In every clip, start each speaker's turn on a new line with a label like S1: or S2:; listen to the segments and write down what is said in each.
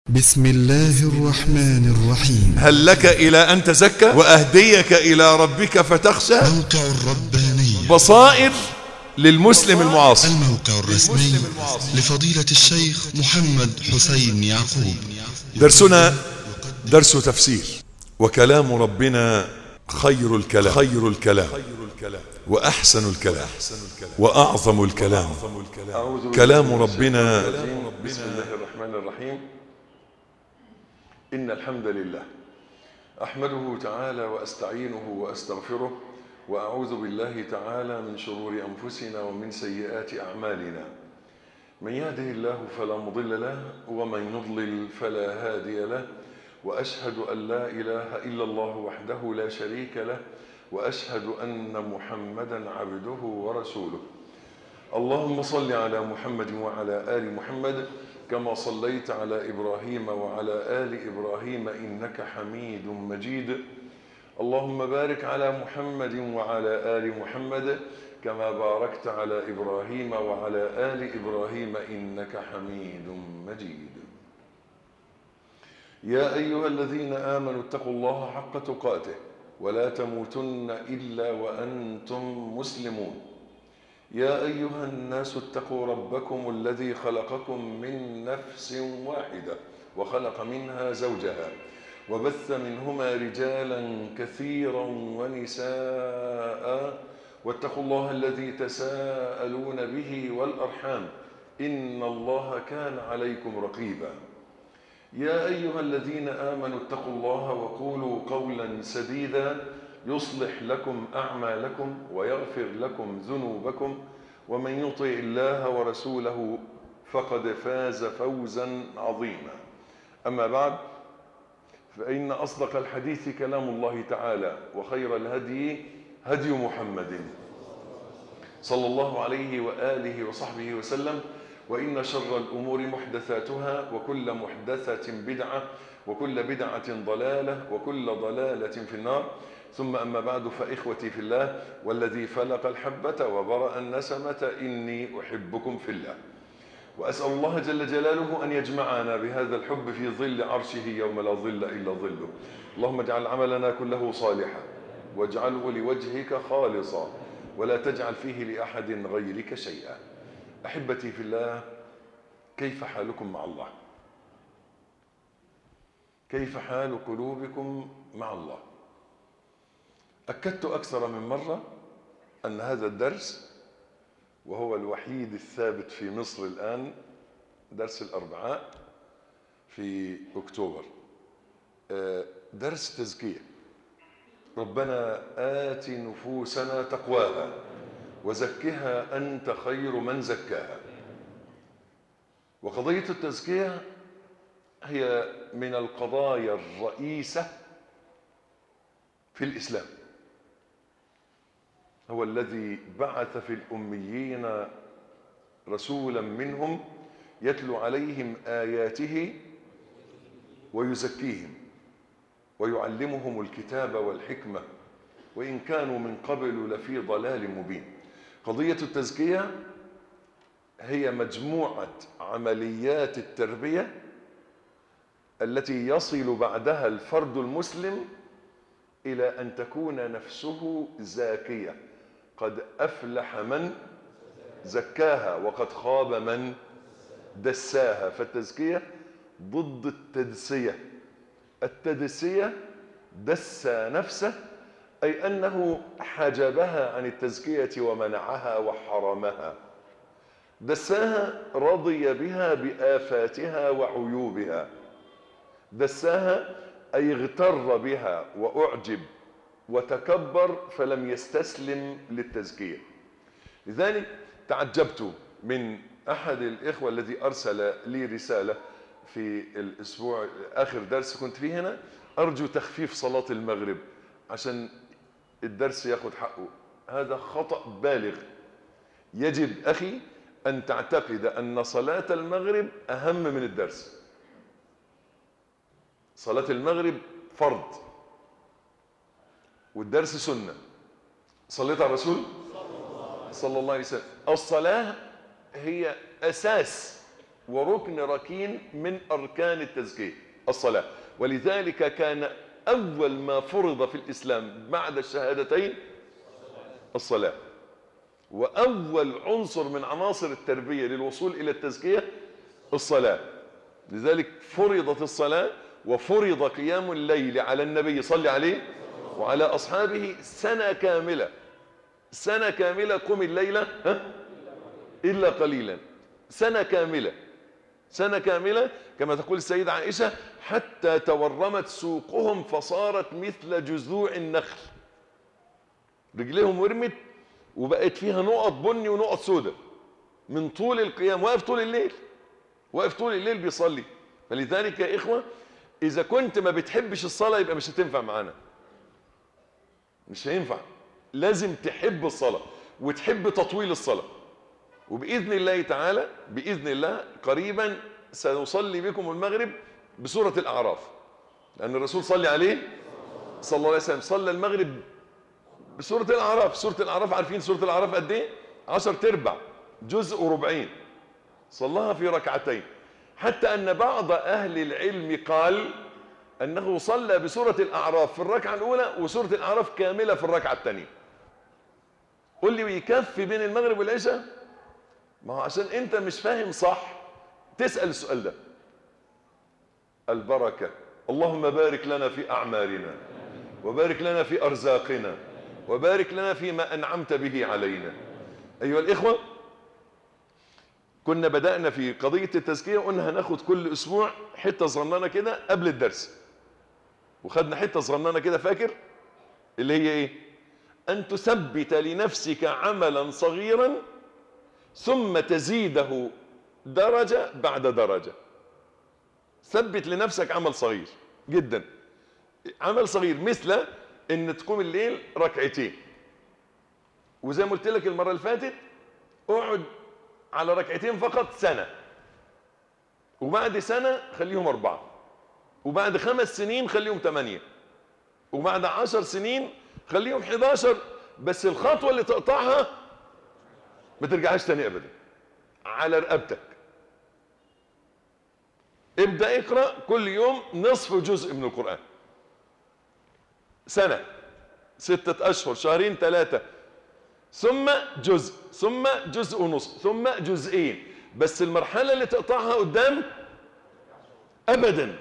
S1: بسم الله الرحمن الرحيم
S2: هل لك إلى أن تزكى وأهديك إلى ربك فتخشى
S1: موقع الرباني
S2: بصائر للمسلم المعاصر
S1: الموقع الرسمي لفضيلة الشيخ محمد حسين يعقوب
S2: درسنا درس تفسير وكلام ربنا خير الكلام خير الكلام وأحسن الكلام وأعظم الكلام كلام ربنا بسم الله الرحمن الرحيم إن الحمد لله أحمده تعالى وأستعينه وأستغفره وأعوذ بالله تعالى من شرور أنفسنا ومن سيئات أعمالنا من يهده الله فلا مضل له ومن يضلل فلا هادي له وأشهد أن لا إله إلا الله وحده لا شريك له وأشهد أن محمدا عبده ورسوله اللهم صل على محمد وعلى آل محمد كما صليت على إبراهيم وعلى آل إبراهيم إنك حميد مجيد اللهم بارك على محمد وعلى آل محمد كما باركت على إبراهيم وعلى آل إبراهيم إنك حميد مجيد يا أيها الذين آمنوا اتقوا الله حق تقاته ولا تموتن إلا وأنتم مسلمون يا أيها الناس اتقوا ربكم الذي خلقكم من نفس واحدة وخلق منها زوجها وبث منهما رجالا كثيرا ونساء واتقوا الله الذي تساءلون به والأرحام إن الله كان عليكم رقيبا يا أيها الذين آمنوا اتقوا الله وقولوا قولا سديدا يصلح لكم أعمالكم ويغفر لكم ذنوبكم ومن يطع الله ورسوله فقد فاز فوزا عظيما أما بعد فإن أصدق الحديث كلام الله تعالى وخير الهدي هدي محمد صلى الله عليه وآله وصحبه وسلم وإن شر الأمور محدثاتها وكل محدثة بدعة وكل بدعة ضلالة وكل ضلالة في النار ثم أما بعد فإخوتي في الله والذي فلق الحبة وبرأ النسمة إني أحبكم في الله وأسأل الله جل جلاله أن يجمعنا بهذا الحب في ظل عرشه يوم لا ظل إلا ظله اللهم اجعل عملنا كله صالحا واجعله لوجهك خالصا ولا تجعل فيه لأحد غيرك شيئا أحبتي في الله كيف حالكم مع الله كيف حال قلوبكم مع الله أكدت أكثر من مرة أن هذا الدرس وهو الوحيد الثابت في مصر الآن درس الأربعاء في أكتوبر درس تزكية ربنا آت نفوسنا تقواها وزكها أنت خير من زكاها وقضية التزكية هي من القضايا الرئيسة في الإسلام هو الذي بعث في الأميين رسولا منهم يتلو عليهم آياته ويزكيهم ويعلمهم الكتاب والحكمة وإن كانوا من قبل لفي ضلال مبين قضية التزكية هي مجموعة عمليات التربية التي يصل بعدها الفرد المسلم إلى أن تكون نفسه زاكية قد أفلح من زكاها وقد خاب من دساها فالتزكية ضد التدسية التدسية دسى نفسه أي أنه حجبها عن التزكية ومنعها وحرمها دساها رضي بها بآفاتها وعيوبها دساها أي اغتر بها وأعجب وتكبر فلم يستسلم للتزكية لذلك تعجبت من أحد الإخوة الذي أرسل لي رسالة في الأسبوع آخر درس كنت فيه هنا أرجو تخفيف صلاة المغرب عشان الدرس ياخد حقه هذا خطأ بالغ يجب أخي أن تعتقد أن صلاة المغرب أهم من الدرس صلاة المغرب فرض والدرس سنة صليت على الرسول صلى الله عليه وسلم الصلاة هي أساس وركن ركين من أركان التزكية الصلاة ولذلك كان أول ما فرض في الإسلام بعد الشهادتين الصلاة وأول عنصر من عناصر التربية للوصول إلى التزكية الصلاة لذلك فرضت الصلاة وفرض قيام الليل على النبي صلى عليه وعلى أصحابه سنة كاملة سنة كاملة قم الليلة ها؟ إلا قليلا سنة كاملة سنة كاملة كما تقول السيدة عائشة حتى تورمت سوقهم فصارت مثل جذوع النخل رجليهم ورمت وبقت فيها نقط بني ونقط سوداء من طول القيام واقف طول الليل واقف طول الليل بيصلي فلذلك يا إخوة إذا كنت ما بتحبش الصلاة يبقى مش هتنفع معانا مش هينفع لازم تحب الصلاة وتحب تطويل الصلاة وبإذن الله تعالى بإذن الله قريبا سنصلي بكم المغرب بسورة الأعراف لأن الرسول صلى عليه صلى الله عليه وسلم صلى المغرب بسورة الأعراف سورة الأعراف عارفين سورة الأعراف قد إيه؟ عشر تربع جزء وربعين صلاها في ركعتين حتى أن بعض أهل العلم قال أنه صلى بسورة الأعراف في الركعة الأولى وسورة الأعراف كاملة في الركعة الثانية قل لي ويكفي بين المغرب والعشاء ما هو عشان أنت مش فاهم صح تسأل السؤال ده البركة اللهم بارك لنا في أعمالنا وبارك لنا في أرزاقنا وبارك لنا فيما أنعمت به علينا أيها الإخوة كنا بدأنا في قضية التزكية وقلنا هناخد كل أسبوع حتة صغننة كده قبل الدرس وخدنا حتة صغننة كده فاكر اللي هي إيه أن تثبت لنفسك عملا صغيرا ثم تزيده درجة بعد درجة ثبت لنفسك عمل صغير جدا عمل صغير مثل ان تقوم الليل ركعتين وزي ما قلت لك المرة اللي فاتت اقعد على ركعتين فقط سنة وبعد سنة خليهم أربعة وبعد خمس سنين خليهم ثمانية وبعد عشر سنين خليهم 11 بس الخطوة اللي تقطعها ما ترجعهاش تاني أبدا على رقبتك ابدأ اقرأ كل يوم نصف جزء من القرآن سنة ستة أشهر شهرين ثلاثة ثم جزء ثم جزء ونصف ثم جزئين بس المرحلة اللي تقطعها قدام أبدا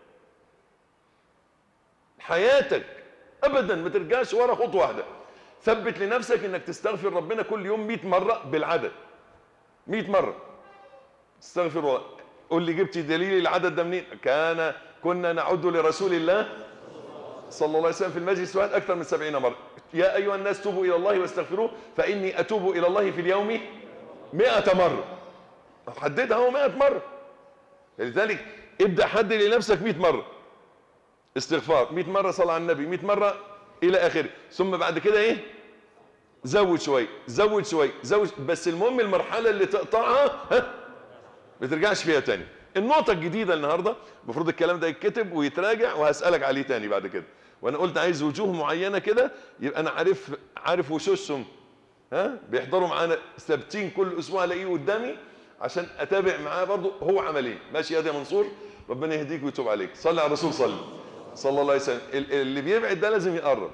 S2: حياتك أبدا ما ترجعش ورا خطوة واحدة ثبت لنفسك انك تستغفر ربنا كل يوم 100 مرة بالعدد 100 مرة استغفر الله قول لي جبت دليل العدد ده منين كان كنا نعد لرسول الله صلى الله عليه وسلم في المجلس واحد أكثر من سبعين مرة يا أيها الناس توبوا إلى الله واستغفروه فإني أتوب إلى الله في اليوم مئة مرة حددها هو مئة مرة لذلك ابدأ حدد لنفسك مئة مرة استغفار مئة مرة صلى على النبي مئة مرة إلى آخره ثم بعد كده إيه زود شوي زود شوي زود بس المهم المرحلة اللي تقطعها ها ما ترجعش فيها تاني النقطة الجديدة النهاردة المفروض الكلام ده يتكتب ويتراجع وهسألك عليه تاني بعد كده وانا قلت عايز وجوه معينة كده يبقى انا عارف عارف وشوشهم ها بيحضروا معانا ثابتين كل اسبوع الاقيه قدامي عشان اتابع معاه برضه هو عمل ايه ماشي يا دي منصور ربنا يهديك ويتوب عليك صلي على الرسول صلي صلى الله عليه وسلم اللي بيبعد ده لازم يقرب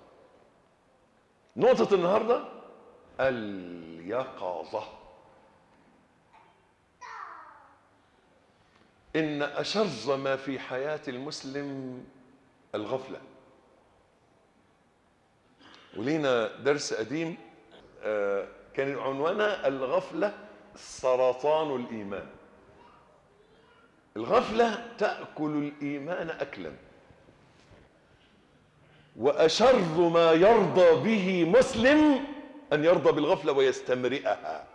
S2: نقطة النهاردة اليقظة إن أشر ما في حياة المسلم الغفلة ولينا درس قديم آه، كان عنوانها الغفلة سرطان الإيمان الغفلة تأكل الإيمان أكلا وأشر ما يرضى به مسلم أن يرضى بالغفلة ويستمرئها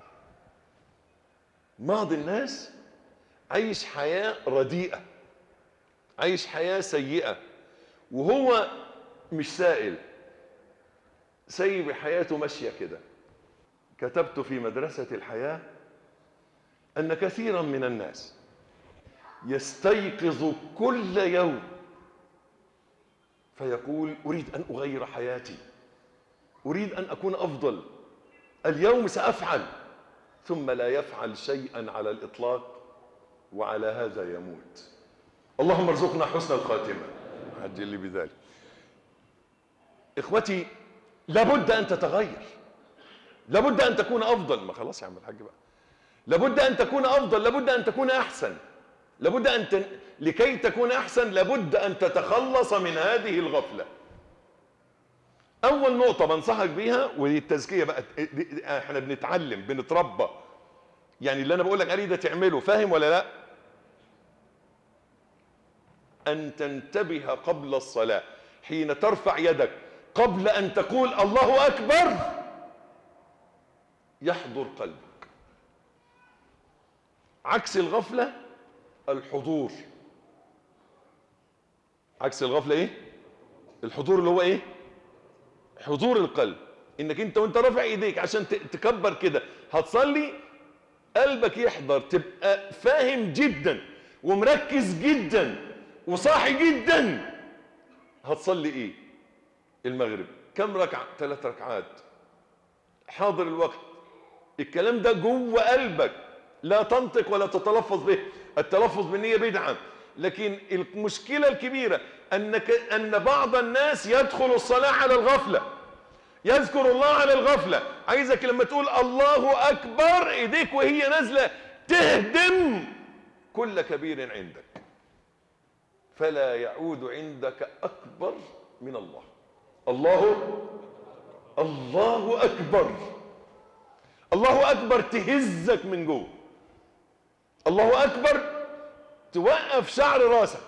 S2: بعض الناس عايش حياة رديئة عايش حياة سيئة وهو مش سائل سيب حياته ماشية كده كتبت في مدرسة الحياة أن كثيرا من الناس يستيقظ كل يوم فيقول أريد أن أغير حياتي أريد أن أكون أفضل اليوم سأفعل ثم لا يفعل شيئا على الإطلاق وعلى هذا يموت اللهم ارزقنا حسن الخاتمة عجل لي بذلك إخوتي لابد أن تتغير لابد أن تكون أفضل ما خلاص يا عم الحاج بقى لابد أن تكون أفضل لابد أن تكون أحسن لابد أن تن... لكي تكون أحسن لابد أن تتخلص من هذه الغفلة أول نقطة بنصحك بيها ودي التزكية بقى دي- احنا بنتعلم بنتربى يعني اللي أنا بقول لك عليه ده تعمله فاهم ولا لا أن تنتبه قبل الصلاة حين ترفع يدك قبل أن تقول الله أكبر يحضر قلبك عكس الغفلة الحضور عكس الغفلة ايه الحضور اللي هو ايه حضور القلب انك انت وانت رافع ايديك عشان ت- تكبر كده هتصلي قلبك يحضر تبقى فاهم جدا ومركز جدا وصاحي جدا هتصلي ايه المغرب كم ركعة ثلاث ركعات حاضر الوقت الكلام ده جوه قلبك لا تنطق ولا تتلفظ به التلفظ بالنية بدعة لكن المشكلة الكبيرة أنك أن بعض الناس يدخل الصلاة على الغفلة يذكر الله على الغفلة عايزك لما تقول الله أكبر إيديك وهي نازلة تهدم كل كبير عندك فلا يعود عندك أكبر من الله الله الله أكبر الله أكبر تهزك من جوه الله أكبر توقف شعر راسك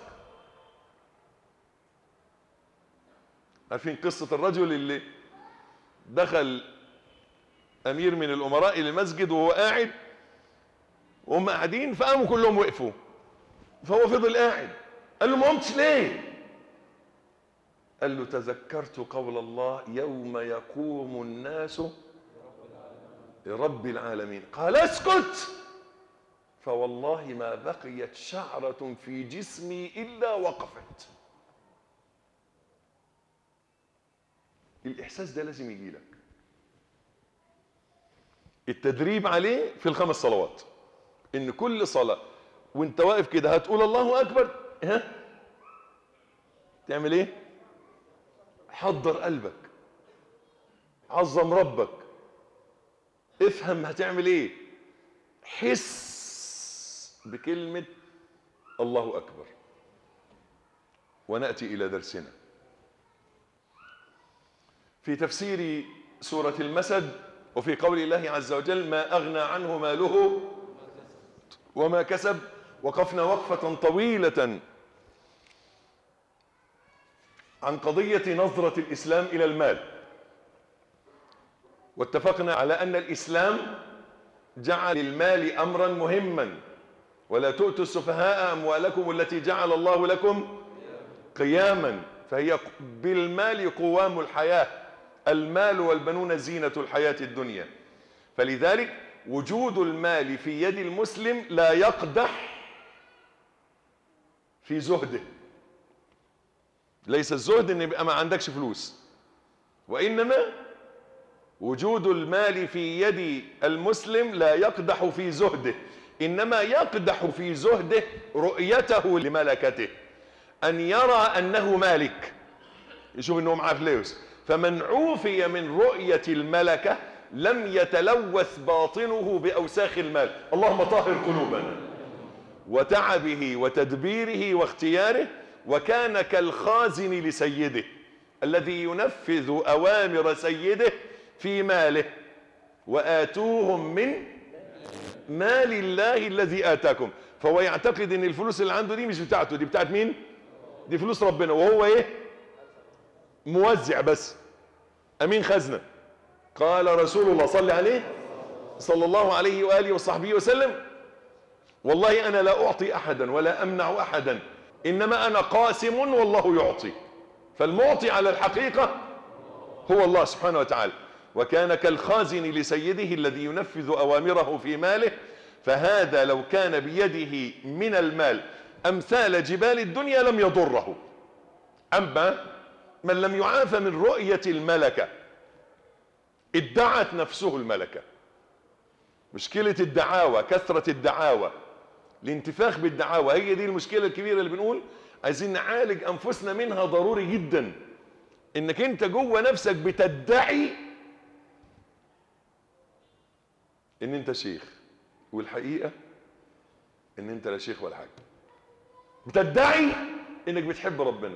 S2: عارفين قصة الرجل اللي دخل أمير من الأمراء إلى المسجد وهو قاعد وهم قاعدين فقاموا كلهم وقفوا فهو فضل قاعد قال له ما قمتش ليه قال له تذكرت قول الله يوم يقوم الناس لرب العالمين قال اسكت فوالله ما بقيت شعرة في جسمي إلا وقفت الإحساس ده لازم يجي لك التدريب عليه في الخمس صلوات إن كل صلاة وانت واقف كده هتقول الله أكبر ها تعمل ايه حضر قلبك عظم ربك افهم هتعمل ايه حس بكلمة الله أكبر ونأتي إلى درسنا في تفسير سورة المسد وفي قول الله عز وجل ما أغنى عنه ماله وما كسب وقفنا وقفة طويلة عن قضية نظرة الإسلام إلى المال واتفقنا على أن الإسلام جعل المال أمرا مهما ولا تؤتوا السفهاء أموالكم التي جعل الله لكم قياما فهي بالمال قوام الحياة المال والبنون زينة الحياة الدنيا فلذلك وجود المال في يد المسلم لا يقدح في زهده ليس الزهد ان يبقى ما عندكش فلوس وانما وجود المال في يد المسلم لا يقدح في زهده انما يقدح في زهده رؤيته لملكته ان يرى انه مالك يشوف انه معاه فلوس فمن عوفي من رؤية الملكة لم يتلوث باطنه بأوساخ المال اللهم طهر قلوبنا وتعبه وتدبيره واختياره وكان كالخازن لسيده الذي ينفذ أوامر سيده في ماله وآتوهم من مال الله الذي آتاكم فهو يعتقد ان الفلوس اللي عنده دي مش بتاعته دي بتاعت مين دي فلوس ربنا وهو ايه موزع بس امين خزنه قال رسول الله صلى عليه صلى الله عليه واله وصحبه وسلم والله انا لا اعطي احدا ولا امنع احدا انما انا قاسم والله يعطي فالمعطي على الحقيقه هو الله سبحانه وتعالى وكان كالخازن لسيده الذي ينفذ اوامره في ماله فهذا لو كان بيده من المال امثال جبال الدنيا لم يضره اما من لم يعاف من رؤيه الملكه ادعت نفسه الملكه مشكله الدعاوى كثره الدعاوى الانتفاخ بالدعاوى هي دي المشكله الكبيره اللي بنقول عايزين نعالج انفسنا منها ضروري جدا انك انت جوه نفسك بتدعي ان انت شيخ والحقيقه ان انت لا شيخ ولا حاجه بتدعي انك بتحب ربنا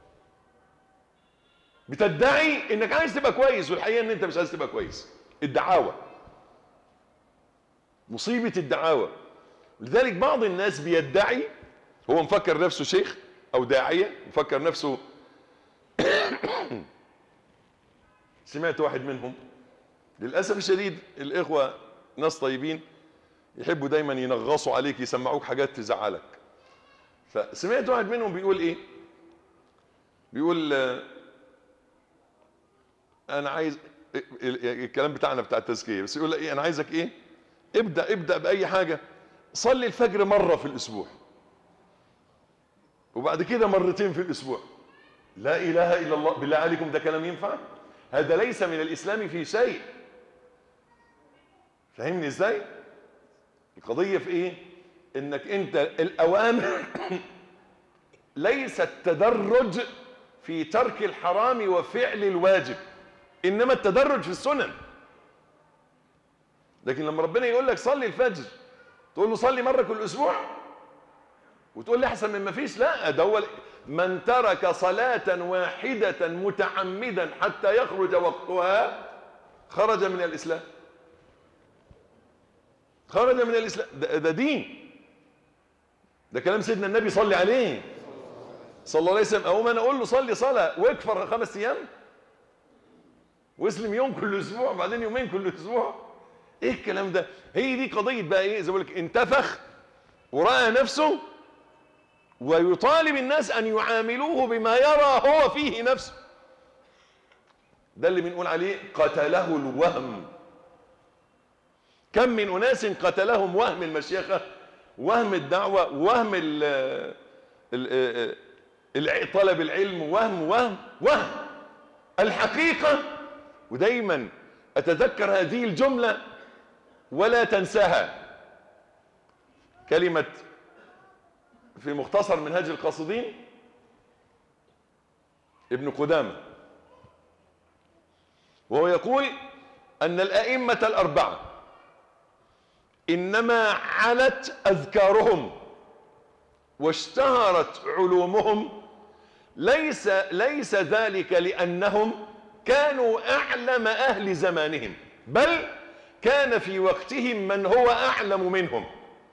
S2: بتدعي انك عايز تبقى كويس والحقيقه ان انت مش عايز تبقى كويس الدعاوى مصيبه الدعاوى لذلك بعض الناس بيدعي هو مفكر نفسه شيخ او داعيه مفكر نفسه سمعت واحد منهم للاسف الشديد الاخوه ناس طيبين يحبوا دايما ينغصوا عليك يسمعوك حاجات تزعلك فسمعت واحد منهم بيقول ايه بيقول آه، انا عايز الكلام بتاعنا بتاع التزكيه بس يقول ايه انا عايزك ايه ابدا ابدا باي حاجه صلي الفجر مره في الاسبوع وبعد كده مرتين في الاسبوع لا اله الا الله بالله عليكم ده كلام ينفع هذا ليس من الاسلام في شيء فاهمني ازاي القضيه في ايه انك انت الاوامر ليس التدرج في ترك الحرام وفعل الواجب انما التدرج في السنن لكن لما ربنا يقول لك صلي الفجر تقول له صلي مره كل اسبوع وتقول لي احسن من ما فيش لا ده هو من ترك صلاة واحدة متعمدا حتى يخرج وقتها خرج من الإسلام خرج من الإسلام ده, ده دين ده كلام سيدنا النبي صلي عليه صلى الله عليه وسلم أقوم أنا أقول له صلي صلاة واكفر خمس أيام واسلم يوم كل أسبوع بعدين يومين كل أسبوع إيه الكلام ده هي دي قضية بقى إيه زي ما بقول لك انتفخ ورأى نفسه ويطالب الناس أن يعاملوه بما يرى هو فيه نفسه ده اللي بنقول عليه قتله الوهم كم من أناس قتلهم وهم المشيخة وهم الدعوة وهم ال ال ال طلب العلم وهم وهم وهم الحقيقة ودايما أتذكر هذه الجملة ولا تنساها كلمة في مختصر منهاج القاصدين ابن قدامة وهو يقول أن الأئمة الأربعة إنما علت أذكارهم واشتهرت علومهم ليس ليس ذلك لأنهم كانوا أعلم أهل زمانهم بل كان في وقتهم من هو أعلم منهم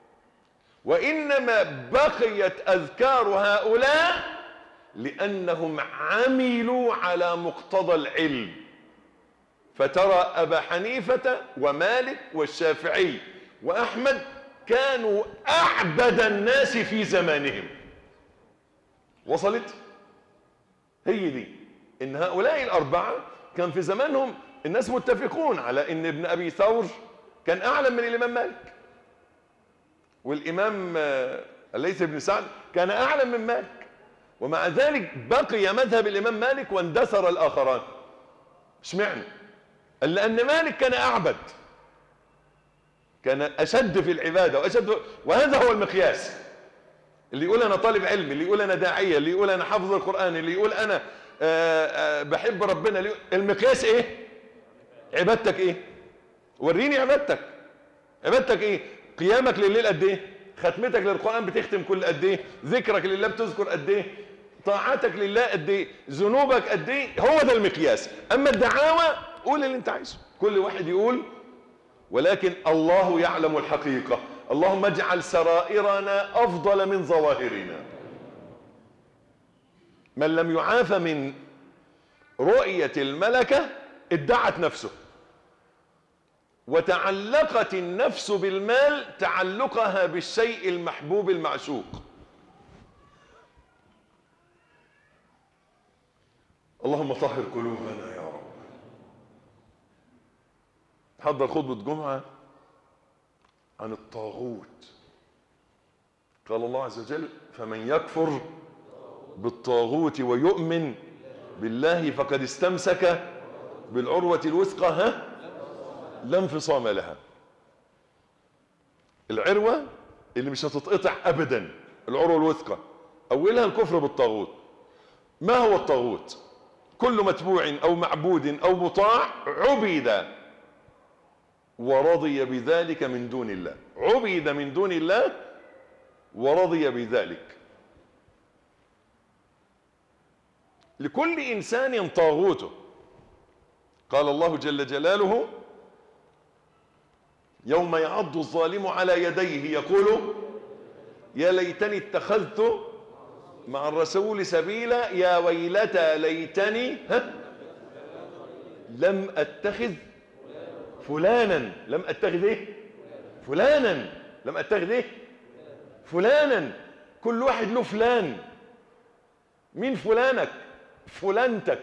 S2: وإنما بقيت أذكار هؤلاء لأنهم عملوا على مقتضى العلم فترى أبا حنيفة ومالك والشافعي وأحمد كانوا أعبد الناس في زمانهم وصلت هي دي إن هؤلاء الأربعة كان في زمانهم الناس متفقون على إن ابن أبي ثور كان أعلم من الإمام مالك والإمام الليث بن سعد كان أعلم من مالك ومع ذلك بقي مذهب الإمام مالك واندثر الآخران اشمعنى قال لأن مالك كان أعبد كان أشد في العبادة وأشد وهذا هو المقياس اللي يقول أنا طالب علم اللي يقول أنا داعية اللي يقول أنا حافظ القرآن اللي يقول أنا آآ آآ بحب ربنا اللي المقياس إيه عبادتك إيه وريني عبادتك عبادتك إيه قيامك لليل قد ايه ختمتك للقران بتختم كل قد ايه ذكرك لله بتذكر قد ايه طاعتك لله قد ايه ذنوبك قد ايه هو ده المقياس اما الدعاوى قول اللي انت عايزه كل واحد يقول ولكن الله يعلم الحقيقه اللهم اجعل سرائرنا افضل من ظواهرنا من لم يعاف من رؤيه الملكه ادعت نفسه وتعلقت النفس بالمال تعلقها بالشيء المحبوب المعشوق اللهم طهر قلوبنا يا رب حضر خطبة جمعة عن الطاغوت قال الله عز وجل فمن يكفر بالطاغوت ويؤمن بالله فقد استمسك بالعروة الوثقى ها لا انفصام لها العروة اللي مش هتتقطع ابدا العروه الوثقى اولها الكفر بالطاغوت ما هو الطاغوت كل متبوع او معبود او مطاع عبد ورضي بذلك من دون الله عبد من دون الله ورضي بذلك لكل انسان طاغوته قال الله جل جلاله يوم يعض الظالم على يديه يقول يا ليتني اتخذت مع الرسول سبيلا يا ويلتى ليتني ها لم اتخذ فلانا لم اتخذ ايه فلانا لم اتخذ ايه فلانا كل واحد له فلان مين فلانك فلانتك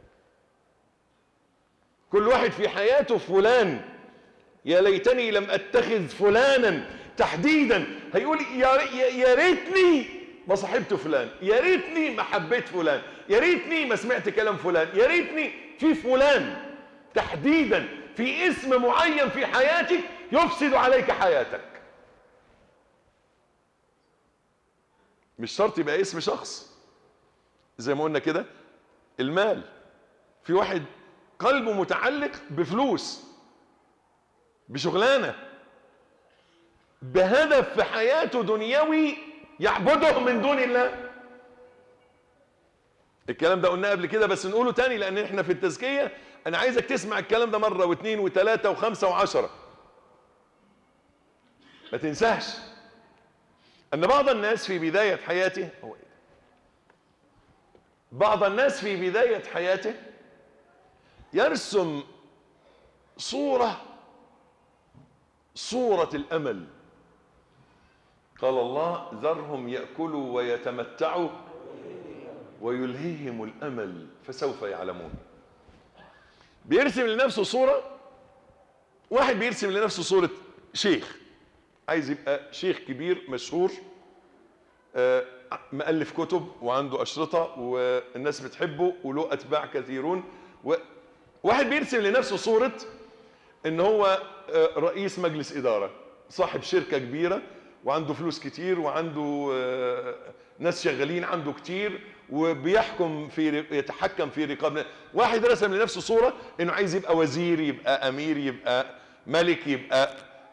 S2: كل واحد في حياته فلان يا ليتني لم اتخذ فلانا تحديدا هيقول يا يا ريتني ما صاحبت فلان يا ريتني ما حبيت فلان يا ريتني ما سمعت كلام فلان يا ريتني في فلان تحديدا في اسم معين في حياتك يفسد عليك حياتك مش شرط يبقى اسم شخص زي ما قلنا كده المال في واحد قلبه متعلق بفلوس بشغلانه بهدف في حياته دنيوي يعبده من دون الله الكلام ده قلناه قبل كده بس نقوله تاني لان احنا في التزكيه انا عايزك تسمع الكلام ده مره واثنين وثلاثه وخمسه وعشره ما تنساش ان بعض الناس في بدايه حياته هو إيه؟ بعض الناس في بدايه حياته يرسم صوره صوره الامل قال الله ذرهم ياكلوا ويتمتعوا ويلهيهم الامل فسوف يعلمون بيرسم لنفسه صوره واحد بيرسم لنفسه صوره شيخ عايز يبقى شيخ كبير مشهور آه، مؤلف كتب وعنده اشرطه والناس بتحبه وله اتباع كثيرون و... واحد بيرسم لنفسه صوره ان هو آه، رئيس مجلس اداره صاحب شركه كبيره وعنده فلوس كتير وعنده آه، ناس شغالين عنده كتير وبيحكم في يتحكم في رقاب واحد رسم لنفسه صوره انه عايز يبقى وزير يبقى امير يبقى ملك يبقى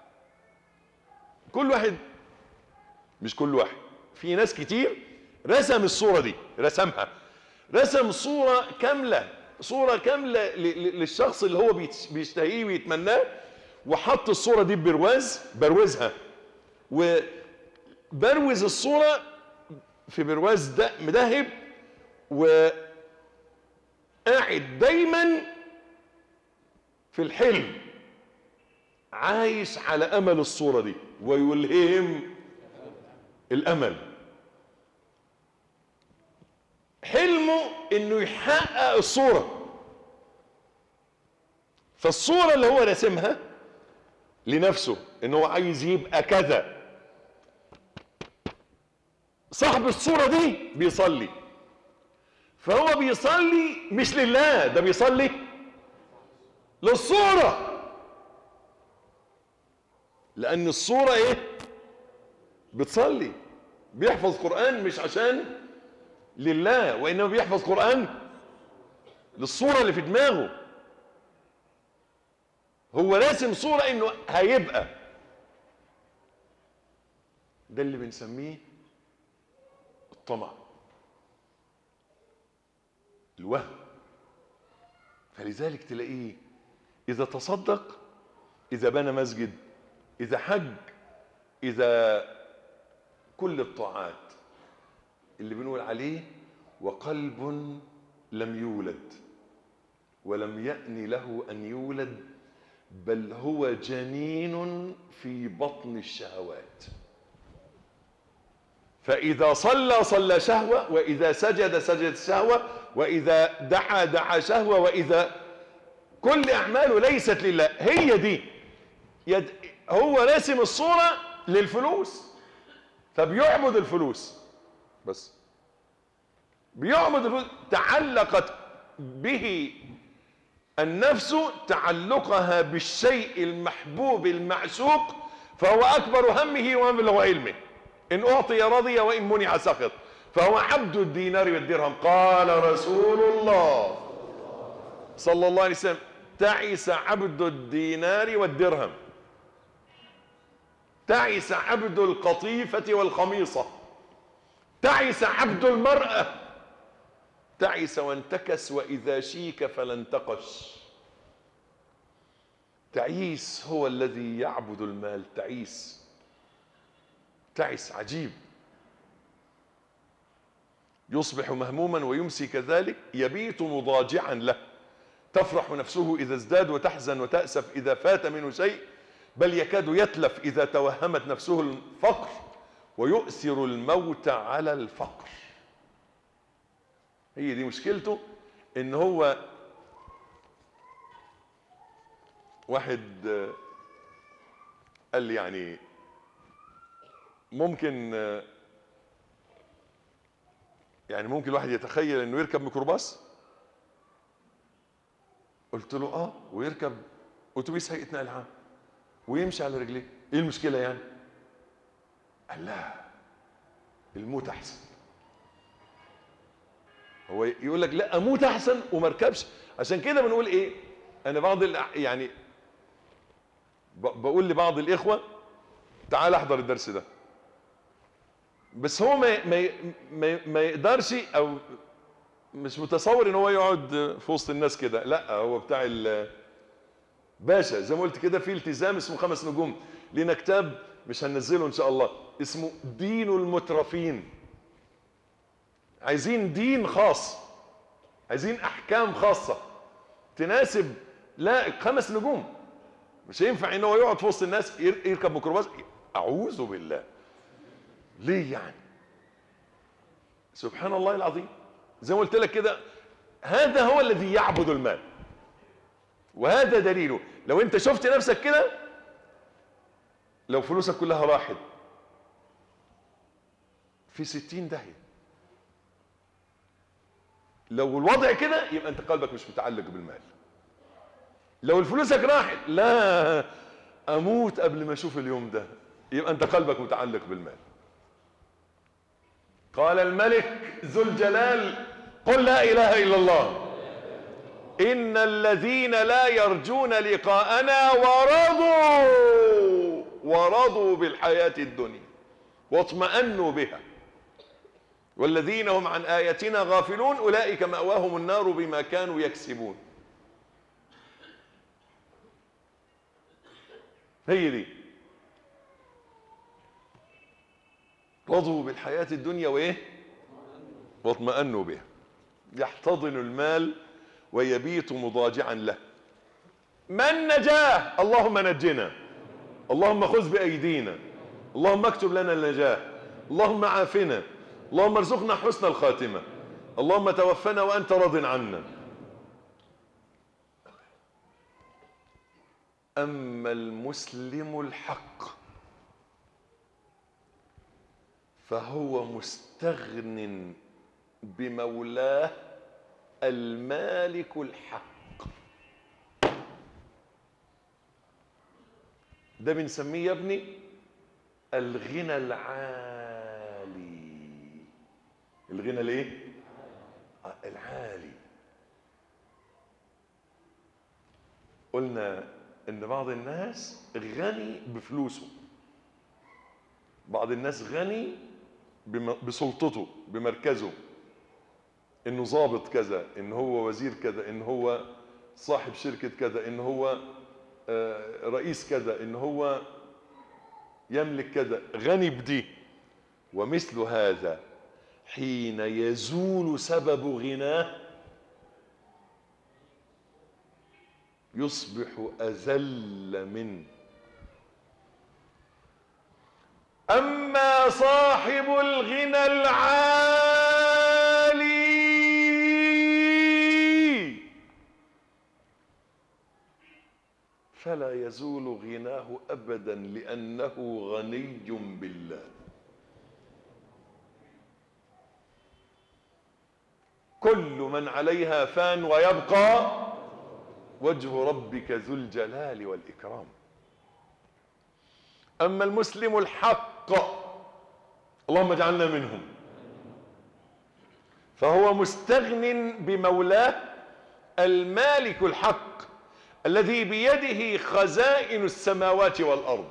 S2: كل واحد مش كل واحد في ناس كتير رسم الصوره دي رسمها رسم صوره كامله صوره كامله ل- ل- للشخص اللي هو بيت- بيشتهيه ويتمناه وحط الصوره دي ببرواز بروزها وبروز الصوره في برواز ده مدهب وقاعد دايما في الحلم عايش على امل الصوره دي ويلههم الامل حلمه انه يحقق الصوره فالصوره اللي هو راسمها لنفسه ان هو عايز يبقى كذا صاحب الصوره دي بيصلي فهو بيصلي مش لله ده بيصلي للصوره لان الصوره ايه بتصلي بيحفظ قران مش عشان لله وانما بيحفظ قران للصوره اللي في دماغه هو راسم صوره انه هيبقى ده اللي بنسميه الطمع الوهم فلذلك تلاقيه اذا تصدق اذا بنى مسجد اذا حج اذا كل الطاعات اللي بنقول عليه وقلب لم يولد ولم يأن له أن يولد بل هو جنين في بطن الشهوات فإذا صلى صلى شهوة وإذا سجد سجد شهوة وإذا دعا دعا شهوة وإذا كل أعماله ليست لله هي دي يد هو راسم الصورة للفلوس فبيعبد الفلوس بس بيعبد الفلوس تعلقت به النفس تعلقها بالشيء المحبوب المعشوق فهو أكبر همه ومبلغ علمه إن أعطي رضي وإن منع سخط فهو عبد الدينار والدرهم قال رسول الله صلى الله عليه وسلم تعس عبد الدينار والدرهم تعس عبد القطيفة والخميصة تعس عبد المرأة تعس وانتكس وإذا شيك فلا انتقش تعيس هو الذي يعبد المال تعيس تعس عجيب يصبح مهموما ويمسي كذلك يبيت مضاجعا له تفرح نفسه إذا ازداد وتحزن وتأسف إذا فات منه شيء بل يكاد يتلف إذا توهمت نفسه الفقر ويؤثر الموت على الفقر هي دي مشكلته ان هو واحد آه، قال لي يعني ممكن آه، يعني ممكن الواحد يتخيل انه يركب ميكروباص قلت له اه ويركب اتوبيس هيئه نقل عام ويمشي على رجليه ايه المشكله يعني قال لا الموت احسن هو يقول لك لا اموت احسن وما اركبش عشان كده بنقول ايه انا بعض الأح- يعني ب- بقول لبعض الاخوه تعال احضر الدرس ده بس هو ما ما ما, ما يقدرش او مش متصور ان هو يقعد في وسط الناس كده لا هو بتاع ال باشا زي ما قلت كده في التزام اسمه خمس نجوم لنا كتاب مش هننزله ان شاء الله اسمه دين المترفين عايزين دين خاص عايزين احكام خاصه تناسب لا خمس نجوم مش هينفع ان هو يقعد في وسط الناس ير- يركب ميكروباص اعوذ بالله ليه يعني سبحان الله العظيم زي ما قلت لك كده هذا هو الذي يعبد المال وهذا دليله لو انت شفت نفسك كده لو فلوسك كلها راحت في ستين داهية لو الوضع كده يبقى انت قلبك مش متعلق بالمال لو الفلوسك راحت لا اموت قبل ما اشوف اليوم ده يبقى انت قلبك متعلق بالمال قال الملك ذو الجلال قل لا اله الا الله ان الذين لا يرجون لقاءنا ورضوا ورضوا بالحياة الدنيا واطمأنوا بها والذين هم عن آياتنا غافلون أولئك مأواهم النار بما كانوا يكسبون هي دي رضوا بالحياة الدنيا وإيه واطمأنوا بها يحتضن المال ويبيت مضاجعا له من نجاه اللهم نجنا اللهم خذ بأيدينا اللهم اكتب لنا النجاة اللهم عافنا اللهم ارزقنا حسن الخاتمة اللهم توفنا وأنت راض عنا أما المسلم الحق فهو مستغن بمولاه المالك الحق ده بنسميه يا ابني الغنى العالي الغنى الايه آه، العالي قلنا ان بعض الناس غني بفلوسه بعض الناس غني بم- بسلطته بمركزه انه ضابط كذا ان هو وزير كذا ان هو صاحب شركة كذا ان هو آه، رئيس كذا ان هو يملك كذا غني بدي ومثل هذا حين يزول سبب غناه يصبح أذل منه أما صاحب الغنى العالي فلا يزول غناه أبدا لأنه غني بالله كل من عليها فان ويبقى وجه ربك ذو الجلال والإكرام أما المسلم الحق اللهم اجعلنا منهم فهو مستغن بمولاه المالك الحق الذي بيده خزائن السماوات والأرض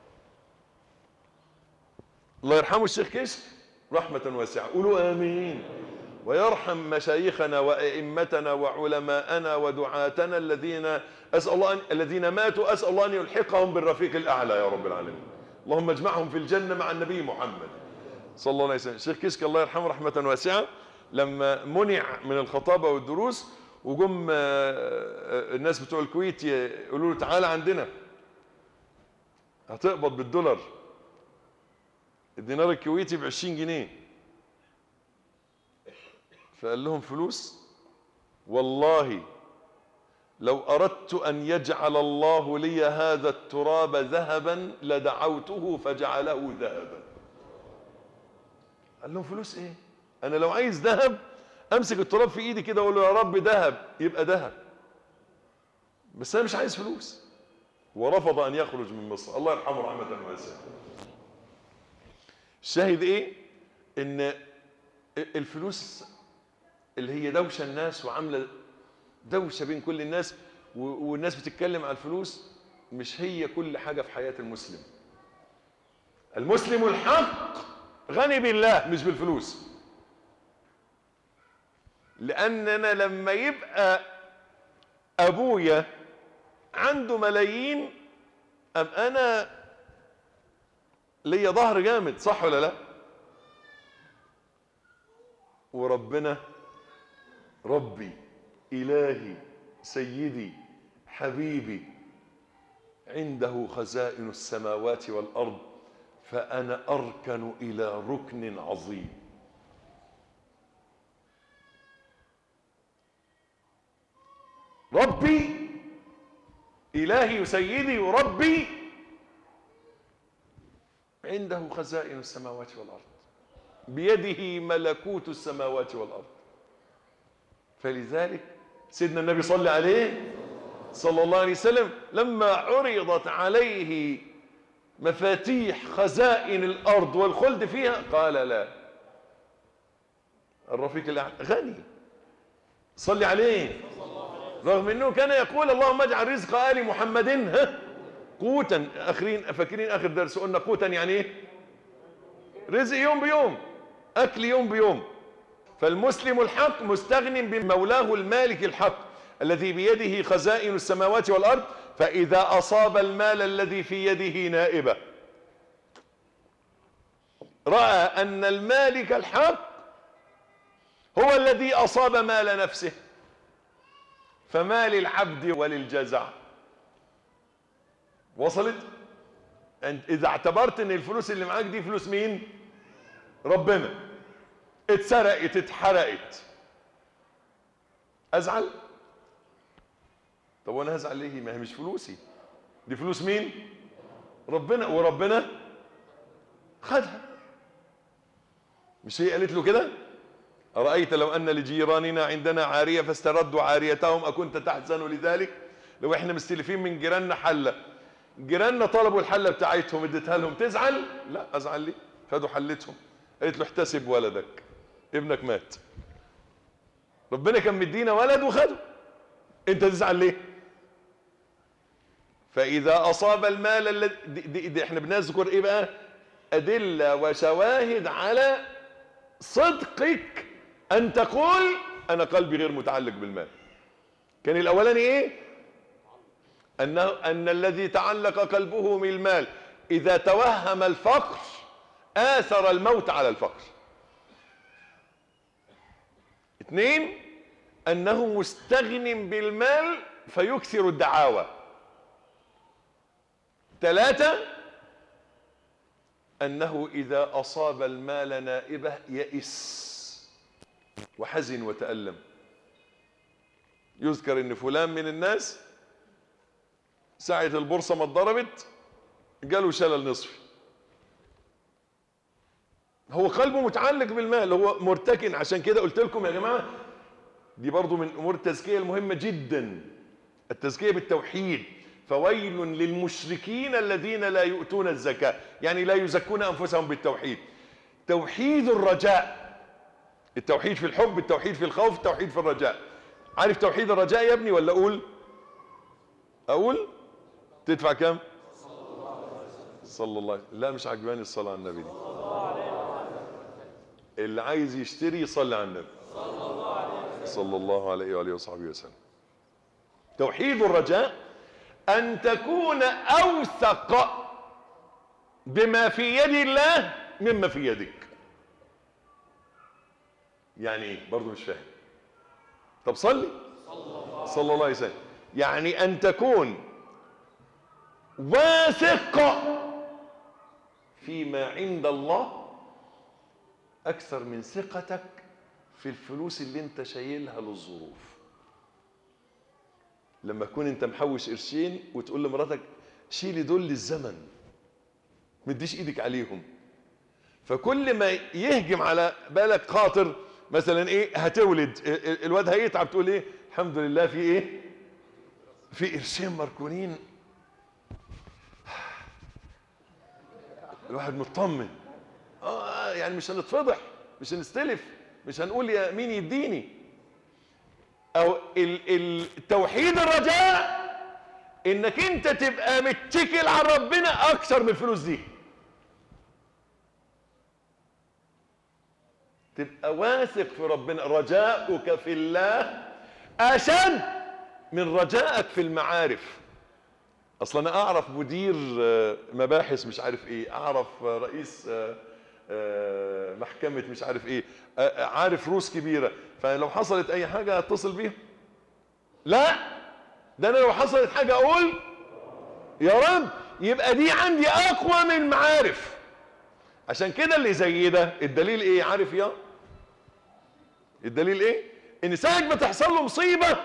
S2: الله يرحمه الشيخ كشك رحمة واسعة قولوا آمين ويرحم مشايخنا وأئمتنا وعلماءنا ودعاتنا الذين أسأل الله أن الذين ماتوا أسأل الله أن يلحقهم بالرفيق الأعلى يا رب العالمين اللهم اجمعهم في الجنة مع النبي محمد صلى الله عليه وسلم الشيخ كشك الله يرحمه رحمة واسعة لما منع من الخطابة والدروس وجم الناس بتوع الكويت يقولوا له تعالى عندنا هتقبض بالدولار الدينار الكويتي ب 20 جنيه فقال لهم فلوس والله لو أردت أن يجعل الله لي هذا التراب ذهبا لدعوته فجعله ذهبا قال لهم فلوس ايه انا لو عايز ذهب امسك التراب في ايدي كده واقول له يا رب ذهب يبقى ذهب بس انا مش عايز فلوس ورفض ان يخرج من مصر الله يرحمه رحمه واسعه الشاهد ايه ان الفلوس اللي هي دوشه الناس وعامله دوشه بين كل الناس والناس بتتكلم على الفلوس مش هي كل حاجه في حياه المسلم المسلم الحق غني بالله مش بالفلوس لاننا لما يبقى ابويا عنده ملايين ام انا ليا ظهر جامد صح ولا لا وربنا ربي الهي سيدي حبيبي عنده خزائن السماوات والارض فانا اركن الى ركن عظيم ربي الهي سيدي وربي عنده خزائن السماوات والارض بيده ملكوت السماوات والارض فلذلك سيدنا النبي صلى عليه صلى الله عليه وسلم لما عرضت عليه مفاتيح خزائن الارض والخلد فيها قال لا الرفيق الاعلى غني صلي عليه رغم انه كان يقول اللهم اجعل رزق ال محمد ها قوتا اخرين فاكرين اخر درس قلنا قوتا يعني ايه رزق يوم بيوم اكل يوم بيوم فالمسلم الحق مستغن بمولاه المالك الحق الذي بيده خزائن السماوات والارض فاذا اصاب المال الذي في يده نائبه راى ان المالك الحق هو الذي اصاب مال نفسه فما للعبد وللجزع وصلت انت اذا اعتبرت ان الفلوس اللي معاك دي فلوس مين ربنا اتسرقت اتحرقت ازعل طب وانا هزعل ليه ما هي مش فلوسي دي فلوس مين ربنا وربنا خدها مش هي قالت له كده أرأيت لو أن لجيراننا عندنا عارية فاستردوا عاريتهم أكنت تحزن لذلك لو احنا مستلفين من جيراننا حلة جيراننا طلبوا الحلة بتاعتهم اديتها لهم تزعل لا أزعل ليه خدوا حلتهم قالت له احتسب ولدك ابنك مات ربنا كان مدينا ولد وخده انت تزعل ليه فإذا أصاب المال الذي دي, دي, دي احنا بنذكر ايه بقى أدلة وشواهد على صدقك أن تقول أنا قلبي غير متعلق بالمال كان الأولاني إيه أنه أن الذي تعلق قلبه من المال إذا توهم الفقر آثر الموت على الفقر اثنين أنه مستغن بالمال فيكثر الدعاوى ثلاثة أنه إذا أصاب المال نائبة يئس وحزن وتألم يذكر ان فلان من الناس ساعة البورصة ما اتضربت جاله شلل نصفي هو قلبه متعلق بالمال هو مرتكن عشان كده قلت لكم يا جماعة دي برضو من امور التزكية المهمة جدا التزكية بالتوحيد فويل للمشركين الذين لا يؤتون الزكاة يعني لا يزكون أنفسهم بالتوحيد توحيد الرجاء التوحيد في الحب التوحيد في الخوف التوحيد في الرجاء عارف توحيد الرجاء يا ابني ولا أقول أقول تدفع كم صلى الله عليه وسلم لا مش عجباني الصلاة على النبي دي اللي عايز يشتري يصلي على النبي صلى الله عليه وآله وصحبه وسلم توحيد الرجاء أن تكون أوثق بما في يد الله مما في يدك يعني ايه برضه مش فاهم طب صلي صلى الله عليه وسلم يعني أن تكون واثق فيما عند الله أكثر من ثقتك في الفلوس اللي انت شايلها للظروف لما تكون انت محوش قرشين وتقول لمراتك شيلي دول للزمن مديش ايدك عليهم فكل ما يهجم على بالك خاطر مثلا ايه هتولد الواد هيتعب تقول ايه الحمد لله في ايه في قرشين مركونين الواحد مطمن اه يعني مش هنتفضح مش هنستلف مش هنقول يا مين يديني او التوحيد الرجاء انك انت تبقى متكل على ربنا اكثر من الفلوس دي تبقى واثق في ربنا رجاؤك في الله اشد من رجائك في المعارف اصلا انا اعرف مدير مباحث مش عارف ايه اعرف رئيس محكمة مش عارف ايه عارف روس كبيرة فلو حصلت اي حاجة اتصل بيهم لا ده انا لو حصلت حاجة اقول يا رب يبقى دي عندي اقوى من المعارف عشان كده اللي زي ده الدليل ايه عارف يا الدليل ايه ان ساعة ما تحصل له مصيبة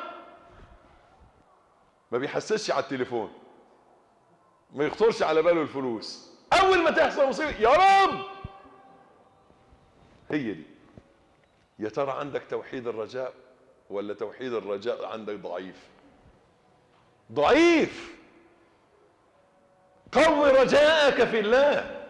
S2: ما بيحسسش على التليفون ما يخطرش على باله الفلوس اول ما تحصل مصيبة يا رب هي دي يا ترى عندك توحيد الرجاء ولا توحيد الرجاء عندك ضعيف ضعيف قوي رجاءك في الله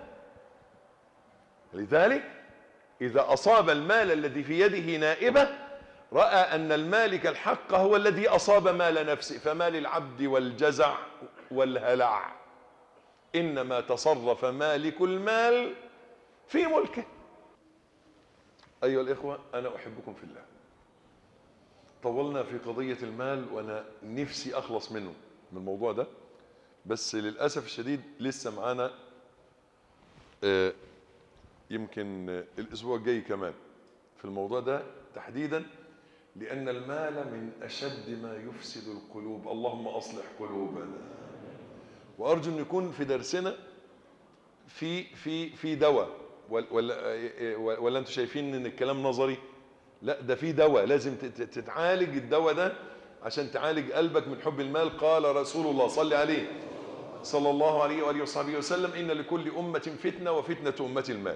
S2: لذلك إذا أصاب المال الذي في يده نائبة رأى أن المالك الحق هو الذي أصاب مال نفسه فمال العبد والجزع والهلع إنما تصرف مالك المال في ملكه أيها الإخوة أنا أحبكم في الله طولنا في قضية المال وأنا نفسي أخلص منه من الموضوع ده بس للأسف الشديد لسه معانا آه يمكن آه الأسبوع الجاي كمان في الموضوع ده تحديدا لأن المال من أشد ما يفسد القلوب اللهم أصلح قلوبنا وأرجو أن يكون في درسنا في في في دواء ولا ولا انتوا شايفين ان الكلام نظري لا ده في دواء لازم تتعالج الدواء ده عشان تعالج قلبك من حب المال قال رسول الله صلى عليه صلى الله عليه واله وصحبه وسلم ان لكل امه فتنه وفتنه امه المال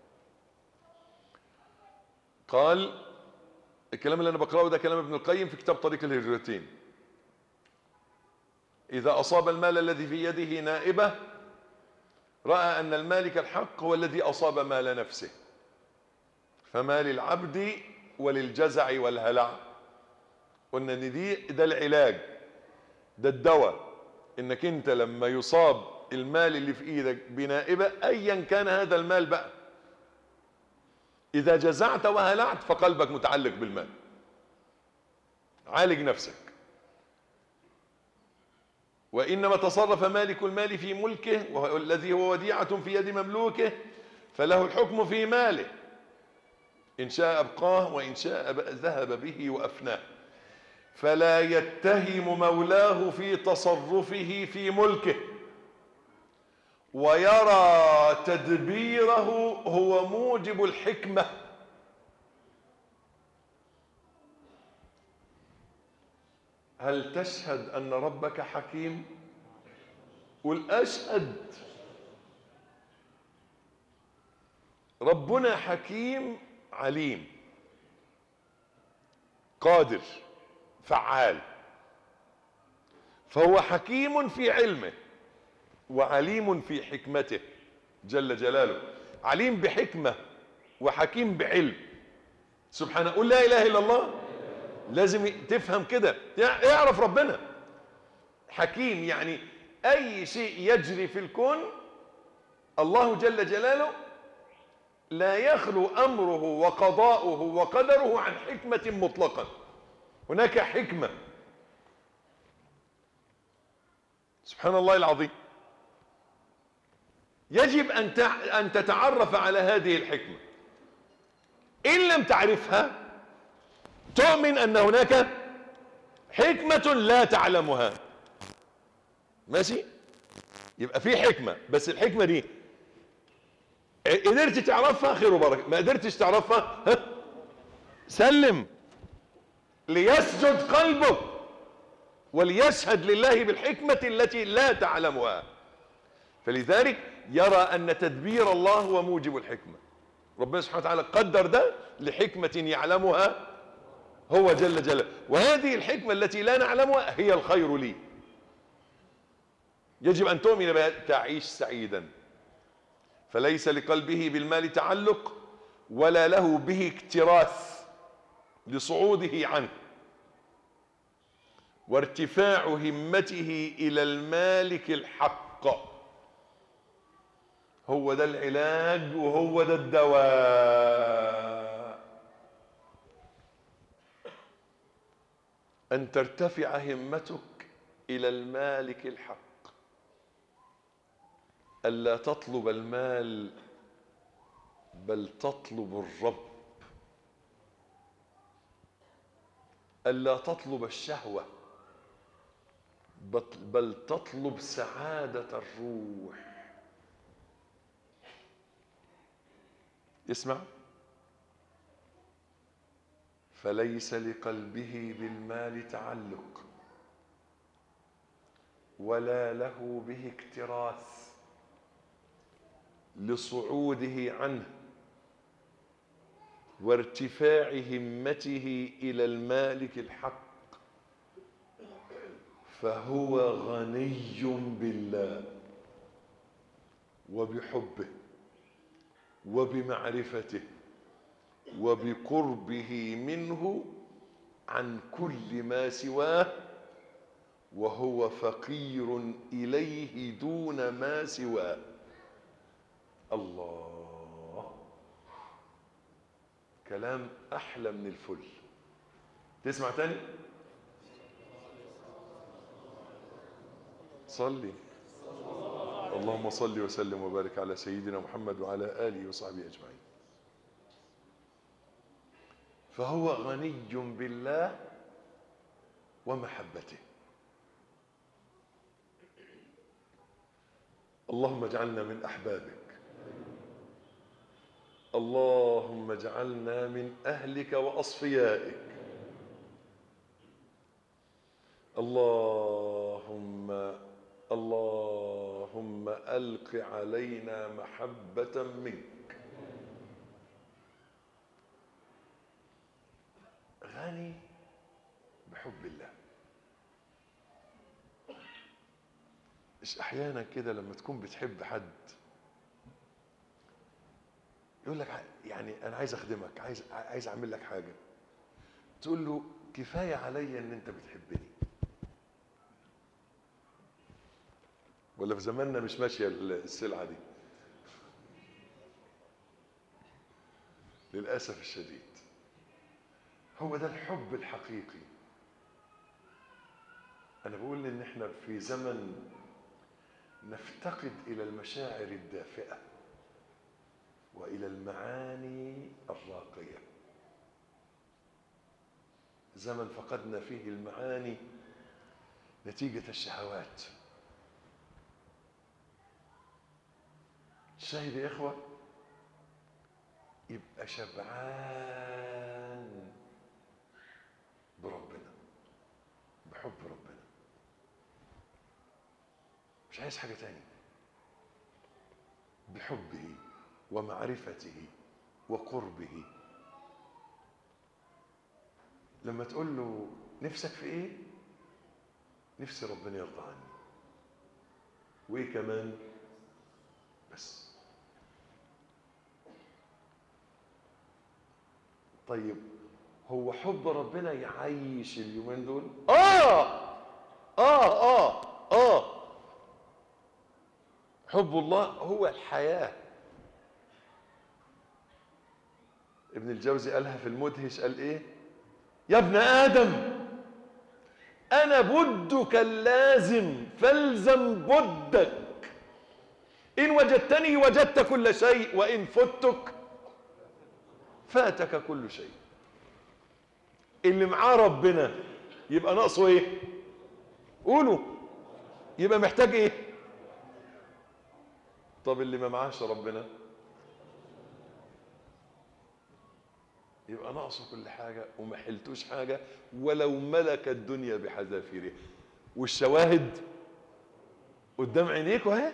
S2: قال الكلام اللي انا بقراه ده كلام ابن القيم في كتاب طريق الهجرتين اذا اصاب المال الذي في يده نائبه رأى أن المالك الحق هو الذي أصاب مال نفسه فما للعبد وللجزع والهلع قلنا ان دي ده العلاج ده الدواء انك انت لما يصاب المال اللي في ايدك بنائبة ايا كان هذا المال بقى اذا جزعت وهلعت فقلبك متعلق بالمال عالج نفسك وإنما تصرف مالك المال في ملكه وهو الذي هو وديعة في يد مملوكه فله الحكم في ماله إن شاء أبقاه وإن شاء ذهب به وأفناه فلا يتهم مولاه في تصرفه في ملكه ويرى تدبيره هو موجب الحكمة هل تشهد أن ربك حكيم قل أشهد ربنا حكيم عليم قادر فعال فهو حكيم في علمه وعليم في حكمته جل جلاله عليم بحكمة وحكيم بعلم سبحانه قل لا إله إلا الله لازم تفهم كده اعرف ربنا حكيم يعني أي شيء يجري في الكون الله جل جلاله لا يخلو أمره وقضاؤه وقدره عن حكمة مطلقا هناك حكمة سبحان الله العظيم يجب أن أن تتعرف على هذه الحكمة إن لم تعرفها تؤمن أن هناك حكمة لا تعلمها ماشي يبقى في حكمة بس الحكمة دي قدرت تعرفها خير وبركة ما قدرتش تعرفها ها سلم ليسجد قلبك وليشهد لله بالحكمة التي لا تعلمها فلذلك يرى أن تدبير الله هو موجب الحكمة ربنا سبحانه وتعالى قدر ده لحكمة يعلمها هو جل جلاله وهذه الحكمة التي لا نعلمها هي الخير لي يجب أن تؤمن بها تعيش سعيدا فليس لقلبه بالمال تعلق ولا له به اكتراث لصعوده عنه وارتفاع همته إلى المالك الحق هو ده العلاج وهو ده الدواء أن ترتفع همتك إلى المالك الحق ألا تطلب المال بل تطلب الرب ألا تطلب الشهوة بل تطلب سعادة الروح اسمع فليس لقلبه بالمال تعلق ولا له به اكتراث لصعوده عنه وارتفاع همته الى المالك الحق فهو غني بالله وبحبه وبمعرفته وبقربه منه عن كل ما سواه وهو فقير اليه دون ما سواه الله كلام احلى من الفل تسمع تاني صلي اللهم صل وسلم وبارك على سيدنا محمد وعلى اله وصحبه اجمعين فهو غني بالله ومحبته اللهم اجعلنا من احبابك اللهم اجعلنا من اهلك واصفيائك اللهم اللهم الق علينا محبه منك غني بحب الله مش احيانا كده لما تكون بتحب حد يقول لك يعني انا عايز اخدمك عايز عايز اعمل لك حاجه تقول له كفايه عليا ان انت بتحبني ولا في زماننا مش ماشيه السلعه دي للاسف الشديد هو ده الحب الحقيقي انا بقول ان احنا في زمن نفتقد الى المشاعر الدافئه والى المعاني الراقيه زمن فقدنا فيه المعاني نتيجه الشهوات الشاهد يا اخوه يبقى شبعان بربنا بحب ربنا مش عايز حاجه تاني بحبه ومعرفته وقربه لما تقول له نفسك في ايه نفسي ربنا يرضى عني وايه كمان بس طيب هو حب ربنا يعيش اليومين دول اه اه اه اه حب الله هو الحياه ابن الجوزي قالها في المدهش قال ايه يا ابن ادم انا بدك اللازم فالزم بدك ان وجدتني وجدت كل شيء وان فتك فاتك كل شيء اللي معاه ربنا يبقى ناقصه ايه قولوا يبقى محتاج ايه طب اللي ما معاش ربنا يبقى ناقصه كل حاجة وما حلتوش حاجة ولو ملك الدنيا بحذافيرها والشواهد قدام عينيكوا اهي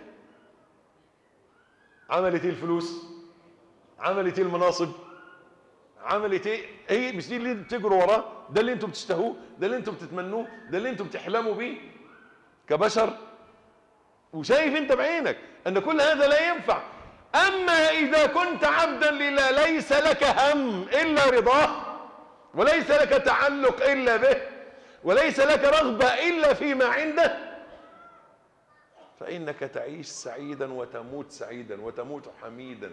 S2: عملت ايه الفلوس عملت ايه المناصب عملت ايه هي مش دي اللي بتجروا وراه ده اللي انتم بتشتهوه ده اللي انتم بتتمنوه ده اللي انتم بتحلموا بيه كبشر وشايف انت بعينك ان كل هذا لا ينفع اما اذا كنت عبدا لله ليس لك هم الا رضاه وليس لك تعلق الا به وليس لك رغبه الا فيما عنده فانك تعيش سعيدا وتموت سعيدا وتموت حميدا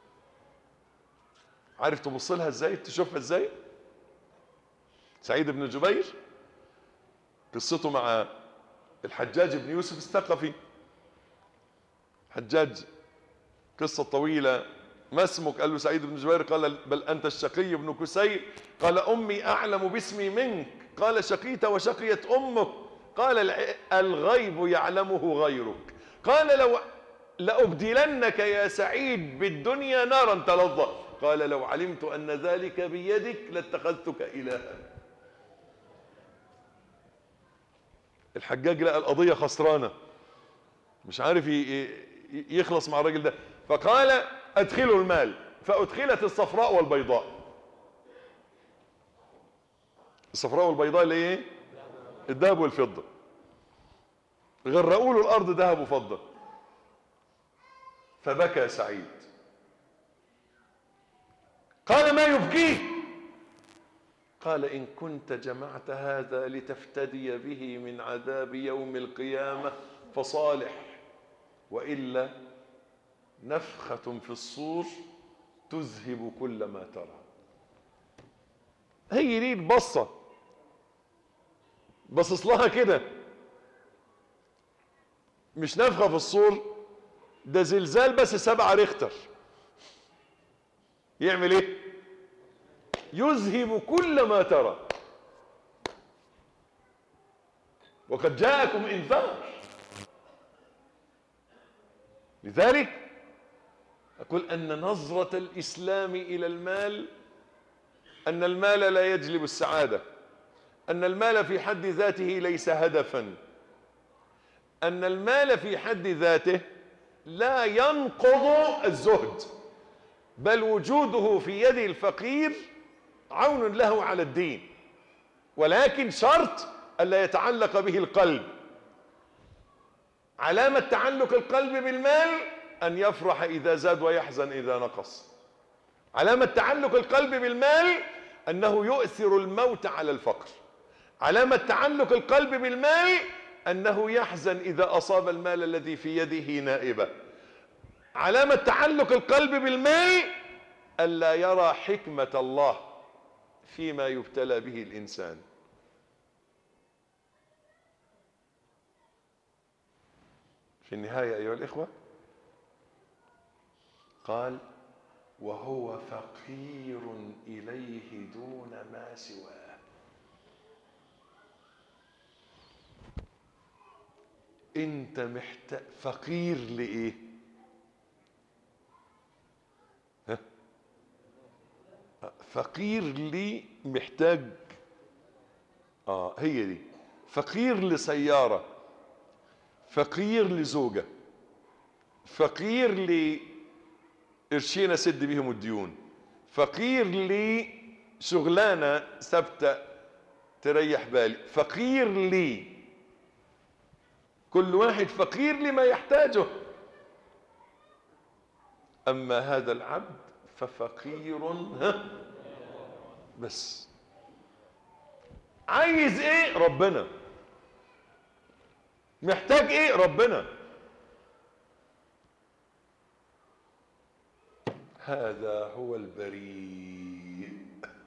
S2: عارف تبص لها ازاي تشوفها ازاي سعيد بن جبير قصته مع الحجاج بن يوسف الثقفي حجاج قصة طويلة ما اسمك قال له سعيد بن جبير قال بل أنت الشقي بن كسير قال أمي أعلم باسمي منك قال شقيت وشقيت أمك قال الغيب يعلمه غيرك قال لو لأبدلنك يا سعيد بالدنيا نارا تلظى قال لو علمت أن ذلك بيدك لاتخذتك إلها الحجاج لقى القضية خسرانة مش عارف يخلص مع الراجل ده فقال ادخلوا المال فادخلت الصفراء والبيضاء الصفراء والبيضاء اللي ايه الذهب والفضه غرقوا له الارض ذهب وفضه فبكى سعيد قال ما يبكيه قال ان كنت جمعت هذا لتفتدي به من عذاب يوم القيامه فصالح والا نفخة في الصور تذهب كل ما ترى هي دي البصة بصص لها كده مش نفخة في الصور ده زلزال بس سبعة ريختر يعمل ايه يذهب كل ما ترى وقد جاءكم انذار لذلك أقول أن نظرة الإسلام إلى المال أن المال لا يجلب السعادة أن المال في حد ذاته ليس هدفا أن المال في حد ذاته لا ينقض الزهد بل وجوده في يد الفقير عون له على الدين ولكن شرط ألا يتعلق به القلب علامة تعلق القلب بالمال أن يفرح إذا زاد ويحزن إذا نقص علامة تعلق القلب بالمال أنه يؤثر الموت على الفقر علامة تعلق القلب بالمال أنه يحزن إذا أصاب المال الذي في يده نائبة علامة تعلق القلب بالمال ألا يرى حكمة الله فيما يبتلى به الإنسان في النهاية أيها الإخوة قال وهو فقير إليه دون ما سواه انت محتاج فقير لايه ها؟ فقير لي محتاج اه هي دي فقير لسياره فقير لزوجه فقير لقرشين اسد بيهم الديون فقير لشغلانه ثابته تريح بالي فقير لي كل واحد فقير لما يحتاجه أما هذا العبد ففقير ها بس عايز ايه ربنا محتاج ايه ربنا هذا هو البريء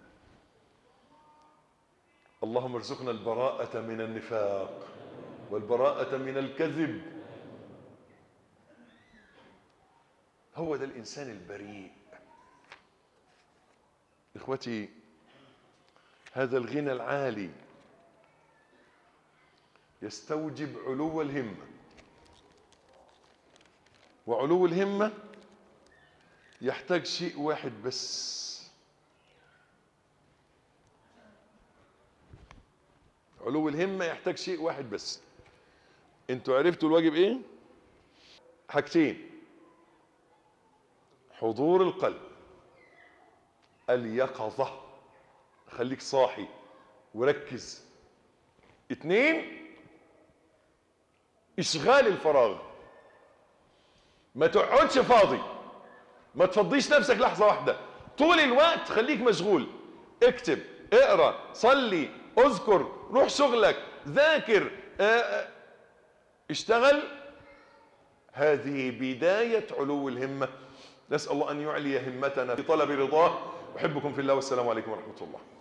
S2: اللهم ارزقنا البراءة من النفاق والبراءة من الكذب هو ده الإنسان البريء إخوتي هذا الغنى العالي يستوجب علو الهمة وعلو الهمة يحتاج شيء واحد بس علو الهمة يحتاج شيء واحد بس انتوا عرفتوا الواجب ايه حاجتين حضور القلب اليقظة خليك صاحي وركز اتنين اشغال الفراغ ما تقعدش فاضي ما تفضيش نفسك لحظة واحدة طول الوقت خليك مشغول اكتب اقرا صلي اذكر روح شغلك ذاكر اه اشتغل هذه بداية علو الهمة نسأل الله أن يعلي همتنا في طلب رضاه أحبكم في الله والسلام عليكم ورحمة الله